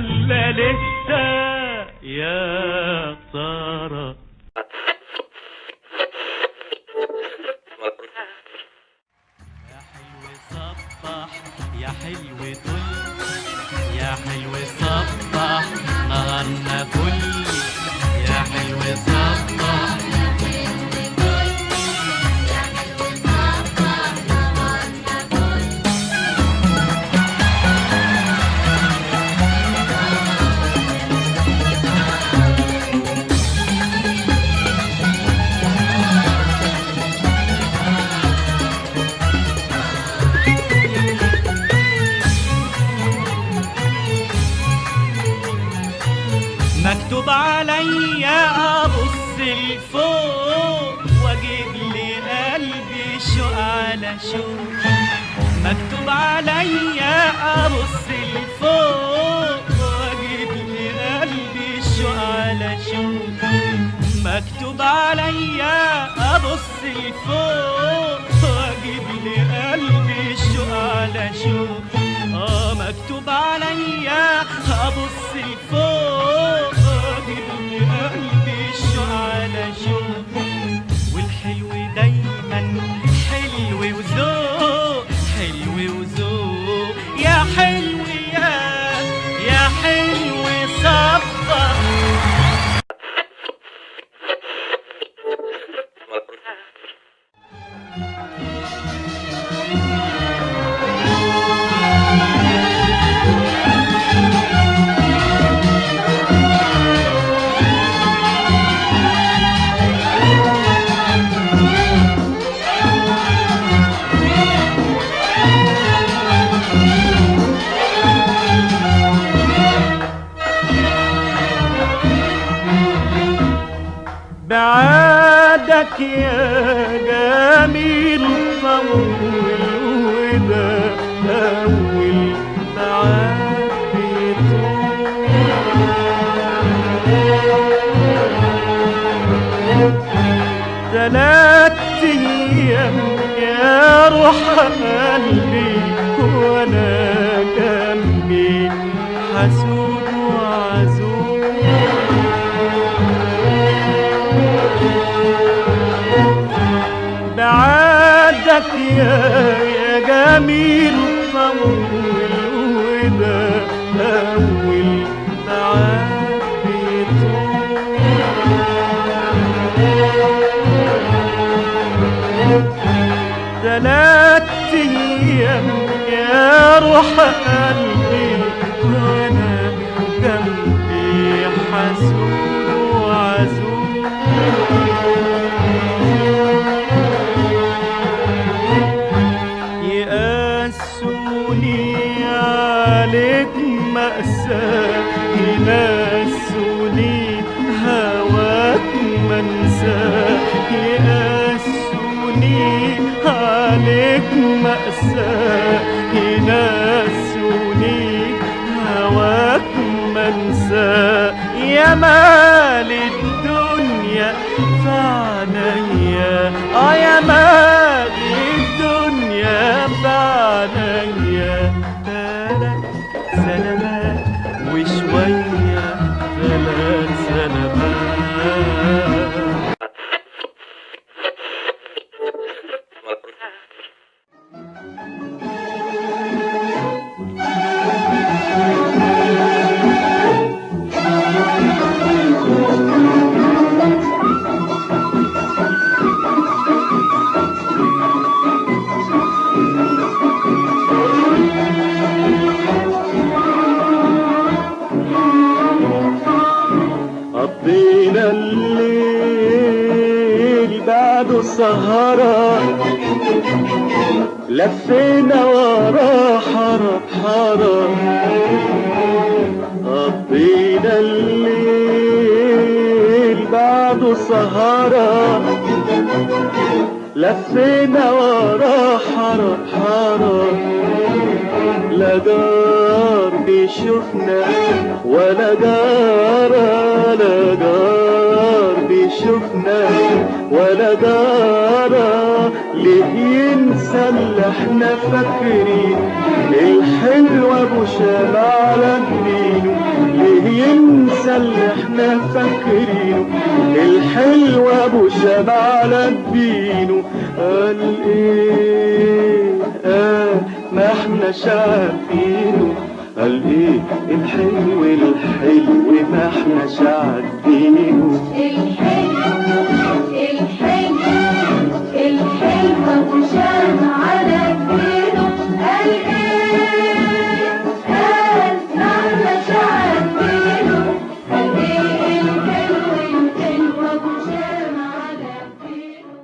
ولا لسه يا خسارة يا حلو صبح يا حلو طل يا حلو صبح نهارنا فل يا حلو صبح مكتوب عليا ابص لفوق واجيب لي قلبي شوق على شوق مكتوب عليا ابص لفوق واجيب لي قلبي شوق على شوق مكتوب عليا ابص لفوق واجيب لي قلبي شوق على شوق اه مكتوب عليا ابص لفوق واجيب لي قلبي شوق على شوق والحلو دايما حلو وذوق حلو وذوق يا حلو يا يا حلو صبح بعادك يا جميل طول وده أول بعاد بيطول تلات أيام يا روح قلبي وأنا جنبي حسود وعزوز بعدك يا يا جميل طول وده أول بعد بيطول تلات أيام يا روح قلبي وأنا جنبي حسود وعزوز يقاسوني عليك مأساة ينسوني هواك منساه يقاسوني عليك مأساة ينسوني هواك منساه يا مال الدنيا فعنيا اه يا مال الدنيا فعنيا ثلاث سلامات وشوية ثلاث سلامات قضينا الليل بعد السهرة لفينا ورا حرب حرب قضينا الليل بعد السهرة لفينا ورا حرب حرب لا جار بيشوفنا ولا جار لا جار بيشوفنا ولا جار ليه ينسى اللي احنا فاكرين الحلو ابو شمع على جبينه ده اللي احنا فاكرينه الحلو ابو شاب على جبينه قال ايه قال ما احناش عارفينه قال ايه الحلو الحلو ما احناش عارفينه الحلو الحلو الحلو وشام على جبينه قال ايه قال نحن شعبينه قال ايه الحلو الحلو وشام على جبينه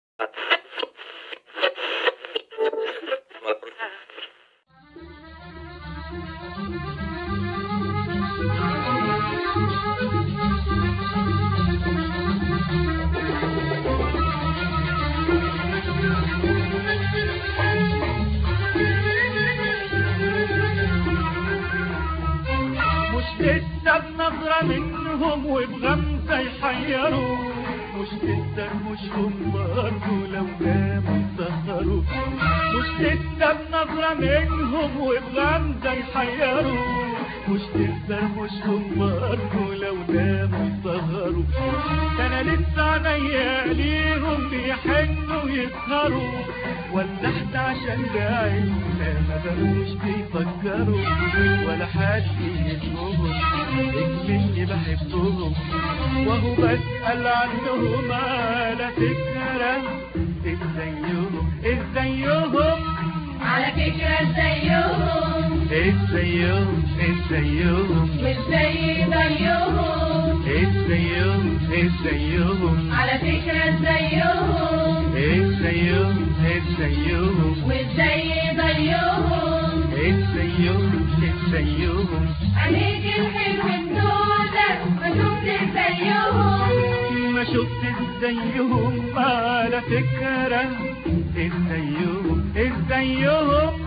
مش لسه بنظرة منهم وبغمزة يحيروا مش لسه مشهم برضه لو ناموا سهروا مش لسه بنظرة منهم وبغمزة يحيروا مش لسه مشهم برضه لو ناموا سهروا ده انا لسه عينيا ليهم بيحنوا يسهروا ولحت عشان بعيدنا ما بقوش بيفكروا ولا حد يهمهم اني بحبهم وهو بسأل عنهم على فكرة ازيهم ازيهم على فكرة زيهم ازيهم ازيهم مش زي زيهم ازيهم ازيهم على فكرة زيهم ازيهم ازيهم مش زي زيهم ازيهم ازيهم عينيك الحلو السودة ما شفت زيهم ما شفت زيهم على فكرة ازيهم ازيهم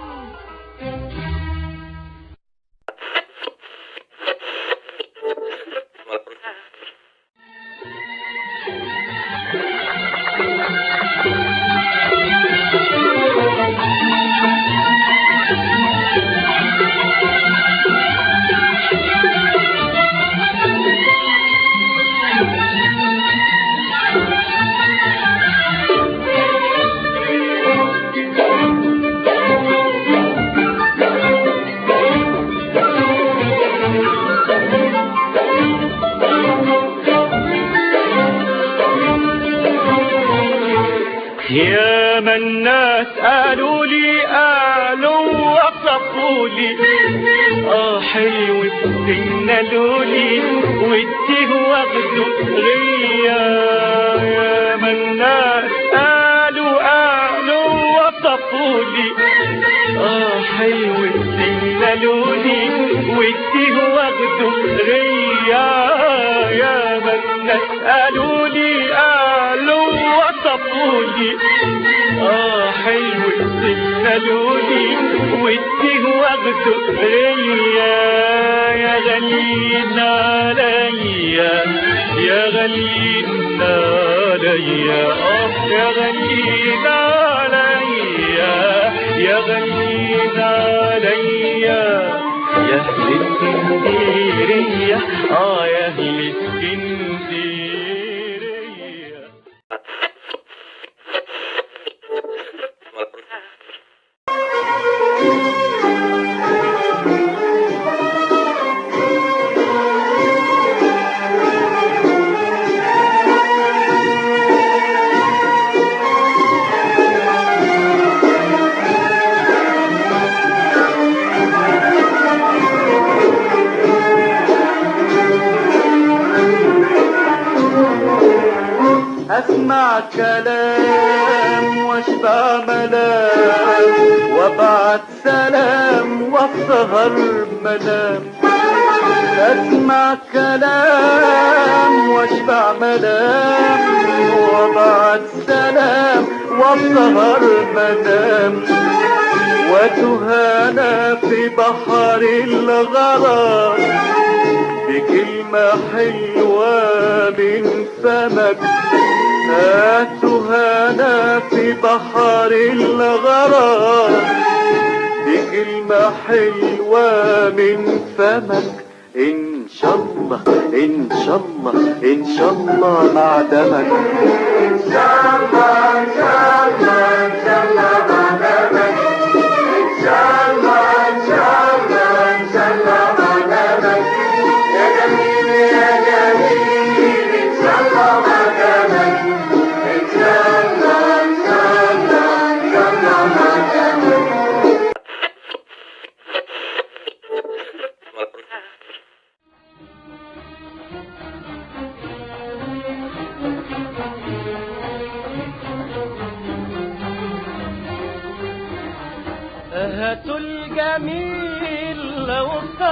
يا من الناس قالوا لي قالوا وصفوا لي اه حلو السنة لولي واديه واخده غيا يا من الناس قالوا قالوا وصفوا لي اه حلو السنة لولي واديه واخده غيا يا من الناس قالوا لي قالوا وصفوا لي اه حلو السنة لولي واديه واخده غيا يا غاليين عليا يا غاليين عليا اه يا غاليين عليا يا غاليين عليا يا اهل اسكندرية اه يا اهل اسكندرية اسمع كلام واشبع ملام وابعت سلام واسهر منام اسمع كلام واشبع ملام وابعت سلام واسهر منام وتهانى في بحر الغرام بكلمة حلوة من فمك هاتهانا في بحر الغرام بكلمة حلوة من فمك إن شاء الله إن شاء الله إن شاء الله مع دمك إن شاء الله إن شاء الله إن شاء الله مع دمك إن شاء الله إن شاء الله إن شاء الله مع دمك يا جميل يا جميل إن شاء الله مع دمك إن شاء الله إن شاء الله إن شاء الله مع دمك هاتوا الجميل لو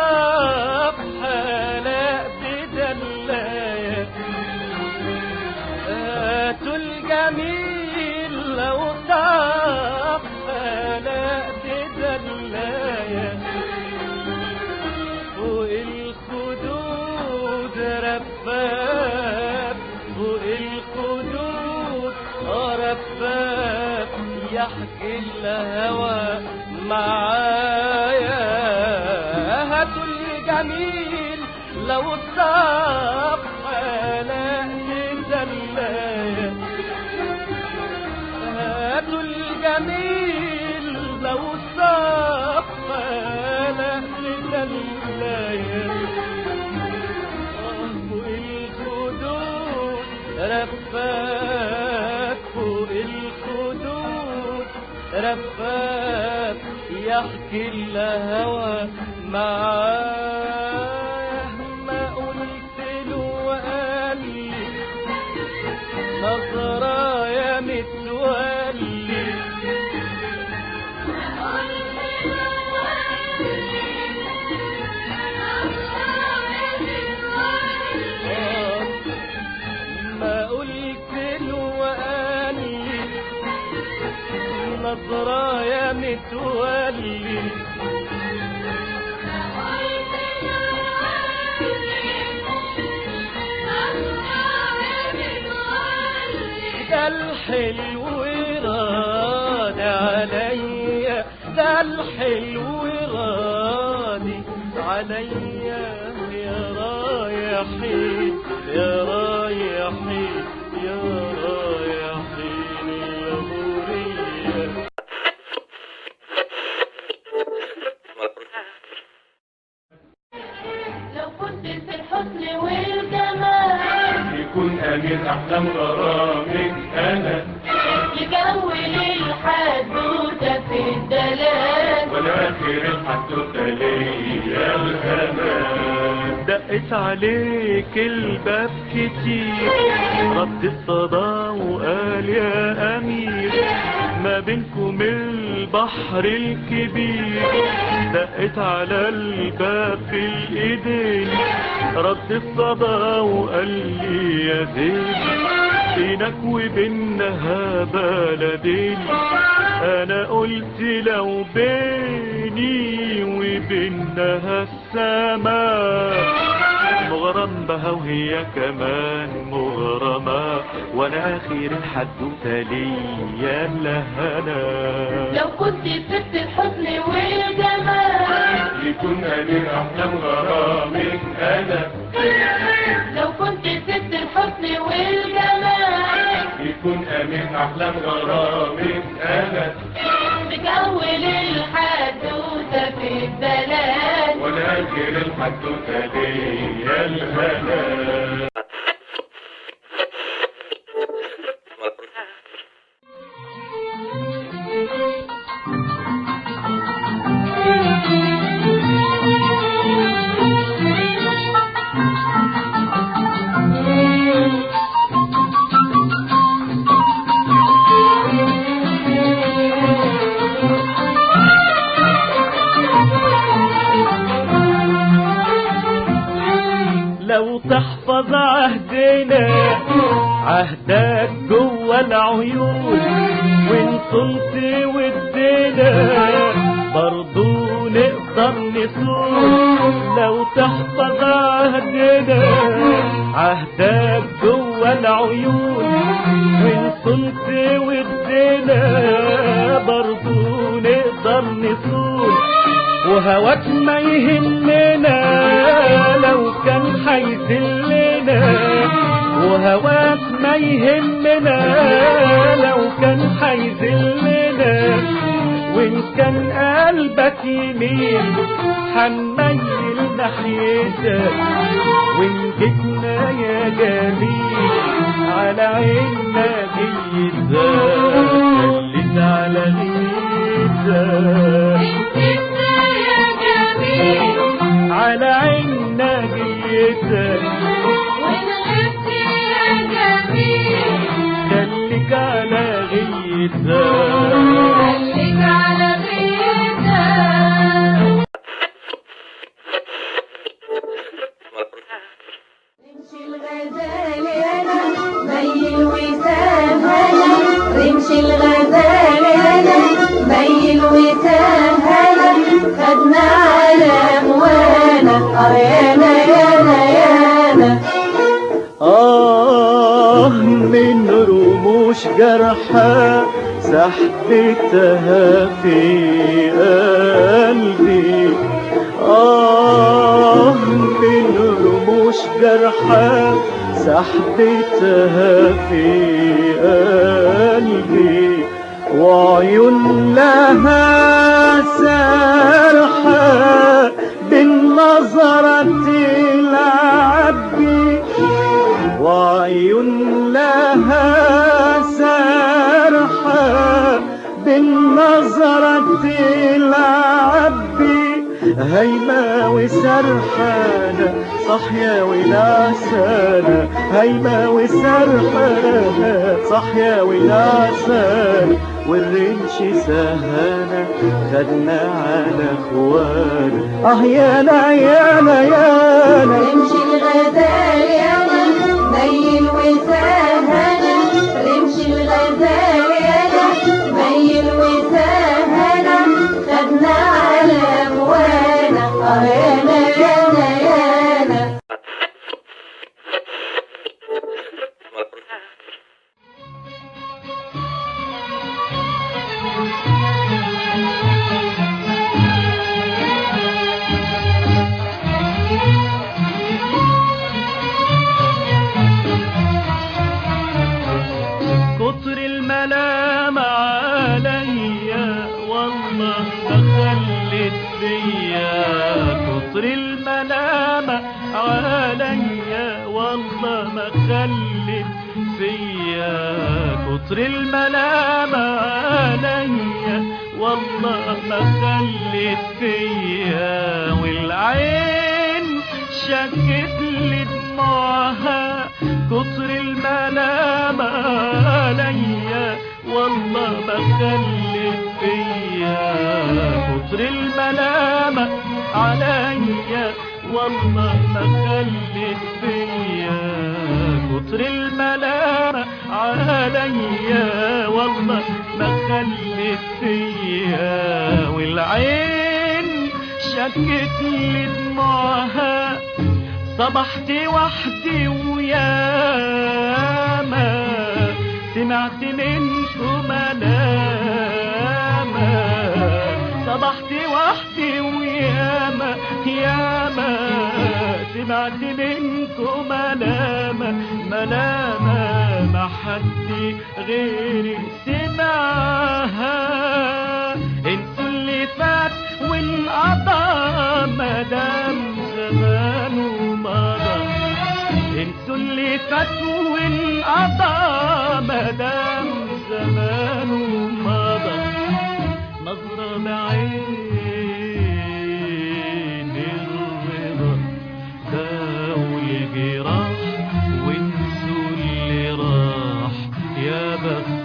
صفحة لا بدلاية هاتوا الجميل لو صفحة لا بدلاية فوق الخدود رفاف فوق الخدود رفاف يحكي الهوى معايا هاتوا الجميل لو صف لا تدلايا هاتوا الجميل لو صف لا تدلايا فوق الخدود رفاف فوق الخدود رفاف يحكي الهوى معاه ما قلت له وقال لي نظرة يا متولي ما قلت له وقال لي نظرة يا متولي ده الحلو راد عليا ده الحلو رادي عليا يا رايحين يا رايحين يا رايحين يا هوريه لو كنت في الحسن والجمال يكون أمير أحلام غرامك أنا يجول الحدوتة في الدلال والآخر الحدوتة ليا الأمان دقت عليك الباب كتير رد الصدى وقال يا أمير ما بينكم البحر الكبير دقت على الباب في الإيدين رد الصدى وقال لي يا زين بينك وبينها بلدين انا قلت لو بيني وبينها السماء مغرم بها وهي كمان مغرمة وانا اخير الحدوتة ليا الهنا لو كنت ست الحسن والجمال يكون امير احلام غرامك انا لو كنت ست الحسن والجمال يكون امير احلام غرامك انا تجول الحدوتة في الدلال وانا اخير الحدوتة ليا الهنا لو تحفظ عهدنا عهدك جوا العيون وان صنت ودنا برضو نقدر نصون لو تحفظ عهدنا عهدك جوا العيون وان صنت ودنا برضو نقدر نصون وهواك ما يهمنا لو كان هيذلنا وهواك ما يهمنا لو كان هيذلنا وان كان قلبك يميل هنميل ناحيتك وان جيتنا يا جميل على عيننا جيتك خليت على غيتك يا جميل على عيننا جيتك ونغبت يا جميل خليك على غيتك خليك على غيرك رمش الغزال انا ميل وسام هلا رمش الغزال انا ميل وسام هلا خدنا على اموانا اه يانا يانا يانا آه من رموش جرحى سحبتها في قلبي آه من رموش جرحى سحبتها في قلبي وعيون لها سرحة بالنظرة العبي وعيون لها سرحة بالنظرة العبي هيمة وسرحانة صحية ونعسانة هيمة وسرحانة صحية ونعسانة والرنش سهانة خدنا على اخوانا اه يانا يانا يانا رمش الغزال يانا ميل وسهنا رمش الغزال يانا ميل وسهنا خدنا على اموانا اه يانا يانا يانا كتر الملام عليا والله ما خلت فيا كتر الملام عليا والله ما خلت فيا كتر الملام عليا والله ما خلت فيا والعين شكت لي دموعها كتر الملام عليا والله ما خلت فيا كتر الملام عليا والله ما خلت فيا كتر الملام عليا والله ما خلت فيا والعين شكت لي دموعها صبحت وحدي وياما سمعت منكم ملاما صبحت وحدي وياما ياما سمعت منكم ملاما ملاما ما حد غيري سمعها انتوا اللي فات والقضى مدام زمانه مضى انتوا اللي فات والقضى مدام زمانه مضى نظرة بعين الرضا داوي الجراح وانسوا اللي راح يا بخت